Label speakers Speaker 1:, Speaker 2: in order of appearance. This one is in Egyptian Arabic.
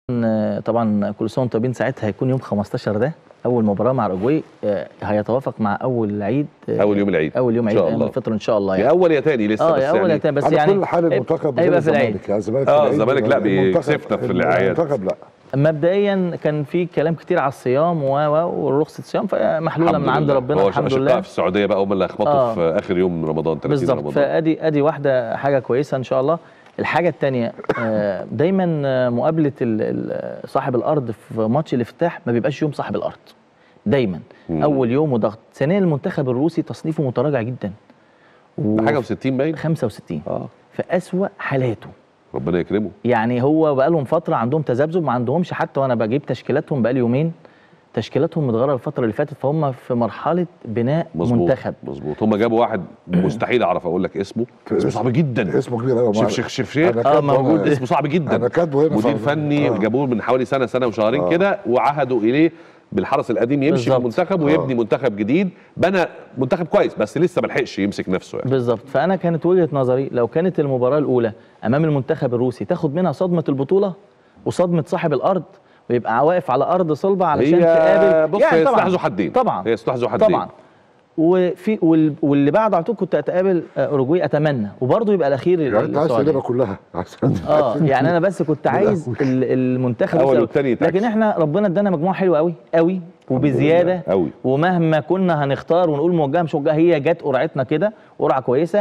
Speaker 1: آه، طبعا كل سنه وانتم طيبين ساعتها هيكون يوم 15 ده اول مباراه مع الاوروجواي آه، هيتوافق مع اول عيد آه،
Speaker 2: اول يوم العيد
Speaker 1: اول يوم
Speaker 2: إن
Speaker 1: عيد
Speaker 2: شاء
Speaker 1: ايام
Speaker 2: الله.
Speaker 1: الفطر ان شاء الله
Speaker 2: يا
Speaker 1: يعني
Speaker 2: اول يا تاني لسه
Speaker 1: اه
Speaker 2: بس
Speaker 1: يا اول يا
Speaker 2: يعني
Speaker 1: تاني بس
Speaker 3: على
Speaker 1: يعني
Speaker 3: كل حال المنتخب
Speaker 1: هيبقى
Speaker 3: غير
Speaker 1: في العيد
Speaker 3: الزمالك يعني الزمالك
Speaker 2: آه،
Speaker 3: في العيد
Speaker 2: الزمالك لا،
Speaker 3: المنتخب-
Speaker 2: بيكسفنا في الأعياد.
Speaker 3: المنتخب لا
Speaker 1: مبدئيا كان في كلام كتير على الصيام و و ورخصه الصيام فمحلوله
Speaker 2: الحمد
Speaker 1: من عند
Speaker 2: لله.
Speaker 1: ربنا
Speaker 2: هو
Speaker 1: الحمد
Speaker 2: أشقاء
Speaker 1: لله
Speaker 2: في السعوديه بقى هم اللي هيخبطوا
Speaker 1: آه.
Speaker 2: في اخر يوم من رمضان 30
Speaker 1: بالظبط
Speaker 2: رمضان
Speaker 1: فادي ادي واحده حاجه كويسه ان شاء الله الحاجه الثانيه دايما آه، مقابله ال- ال- صاحب الارض في ماتش الافتتاح ما بيبقاش يوم صاحب الارض دايما
Speaker 2: مم.
Speaker 1: اول يوم وضغط ثانيا المنتخب الروسي تصنيفه متراجع جدا و
Speaker 2: حاجه و60 باين
Speaker 1: 65
Speaker 2: اه
Speaker 1: في اسوا حالاته
Speaker 2: ربنا يكرمه
Speaker 1: يعني هو بقى لهم فتره عندهم تذبذب ما عندهمش حتى وانا بجيب تشكيلاتهم بقى لي يومين تشكيلاتهم متغيره الفتره اللي فاتت فهم في مرحله بناء
Speaker 2: مظبوط
Speaker 1: منتخب
Speaker 2: مظبوط هم جابوا واحد مستحيل اعرف اقول لك اسمه اسمه صعب جدا
Speaker 3: اسمه كبير قوي
Speaker 2: شيف شيخ شيف شيخ
Speaker 3: أنا
Speaker 1: اه
Speaker 3: كاتبه
Speaker 1: موجود.
Speaker 3: أنا-
Speaker 2: اسمه صعب جدا
Speaker 3: انا كاتبه هنا
Speaker 2: مدير
Speaker 3: في-
Speaker 2: فني
Speaker 3: آه.
Speaker 2: جابوه من حوالي سنه سنه وشهرين
Speaker 3: آه.
Speaker 2: كده وعهدوا اليه بالحرس القديم يمشي في
Speaker 1: بالظبط.
Speaker 2: المنتخب ويبني منتخب جديد بنى منتخب كويس بس لسه ما لحقش يمسك نفسه يعني
Speaker 1: بالظبط فانا كانت وجهه نظري لو كانت المباراه الاولى امام المنتخب الروسي تاخد منها صدمه البطوله وصدمه صاحب الارض ويبقى واقف على ارض صلبه علشان
Speaker 2: هي
Speaker 1: تقابل
Speaker 2: بص هي سلاح ذو حدين
Speaker 1: طبعا
Speaker 2: هي سلاح ذو حدين
Speaker 1: طبعا وفي وال- واللي بعده على طول كنت اتقابل آه، اوروجواي اتمنى وبرضه يبقى الاخير
Speaker 3: يعني انت عايز
Speaker 1: السعودية.
Speaker 3: تجيبها كلها عشان
Speaker 1: اه يعني انا بس كنت عايز ال- المنتخب
Speaker 2: أول
Speaker 1: السعودي.
Speaker 2: والتاني يتعكس.
Speaker 1: لكن احنا ربنا ادانا مجموعه حلوه قوي قوي وبزياده
Speaker 2: قوي
Speaker 1: ومهما كنا هنختار ونقول موجهه مش موجهه هي جت قرعتنا كده قرعه كويسه